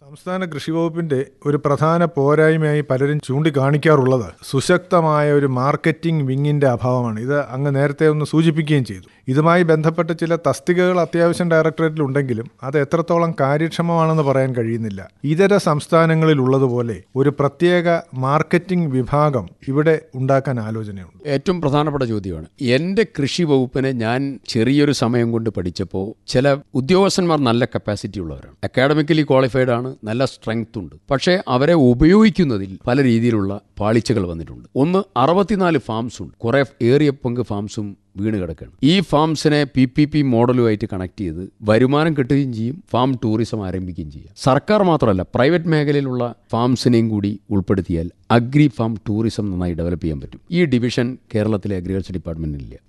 സംസ്ഥാന കൃഷി വകുപ്പിന്റെ ഒരു പ്രധാന പോരായ്മയായി പലരും ചൂണ്ടിക്കാണിക്കാറുള്ളത് സുശക്തമായ ഒരു മാർക്കറ്റിംഗ് വിങ്ങിന്റെ അഭാവമാണ് ഇത് അങ്ങ് നേരത്തെ ഒന്ന് സൂചിപ്പിക്കുകയും ചെയ്തു ഇതുമായി ബന്ധപ്പെട്ട ചില തസ്തികകൾ അത്യാവശ്യം ഡയറക്ടറേറ്റിൽ ഉണ്ടെങ്കിലും അത് എത്രത്തോളം കാര്യക്ഷമമാണെന്ന് പറയാൻ കഴിയുന്നില്ല ഇതര സംസ്ഥാനങ്ങളിൽ ഉള്ളതുപോലെ ഒരു പ്രത്യേക മാർക്കറ്റിംഗ് വിഭാഗം ഇവിടെ ഉണ്ടാക്കാൻ ആലോചനയുണ്ട് ഏറ്റവും പ്രധാനപ്പെട്ട ചോദ്യമാണ് എൻ്റെ കൃഷി വകുപ്പിനെ ഞാൻ ചെറിയൊരു സമയം കൊണ്ട് പഠിച്ചപ്പോൾ ചില ഉദ്യോഗസ്ഥന്മാർ നല്ല കപ്പാസിറ്റി ഉള്ളവരാണ് അക്കാഡമിക്കലി ക്വാളിഫൈഡ് ആണ് നല്ല സ്ട്രെങ്ത് ഉണ്ട് പക്ഷേ അവരെ ഉപയോഗിക്കുന്നതിൽ പല രീതിയിലുള്ള പാളിച്ചകൾ വന്നിട്ടുണ്ട് ഒന്ന് അറുപത്തിനാല് ഫാംസ് ഉണ്ട് കുറെ ഏറിയ പങ്ക് ഫാംസും വീണ് കിടക്കുകയാണ് ഈ ഫാംസിനെ പി പി പി മോഡലുമായിട്ട് കണക്ട് ചെയ്ത് വരുമാനം കിട്ടുകയും ചെയ്യും ഫാം ടൂറിസം ആരംഭിക്കുകയും ചെയ്യും സർക്കാർ മാത്രമല്ല പ്രൈവറ്റ് മേഖലയിലുള്ള ഫാംസിനെയും കൂടി ഉൾപ്പെടുത്തിയാൽ അഗ്രി ഫാം ടൂറിസം നന്നായി ഡെവലപ്പ് ചെയ്യാൻ പറ്റും ഈ ഡിവിഷൻ കേരളത്തിലെ അഗ്രികൾച്ചർ ഡിപ്പാർട്ട്മെന്റിനില്ല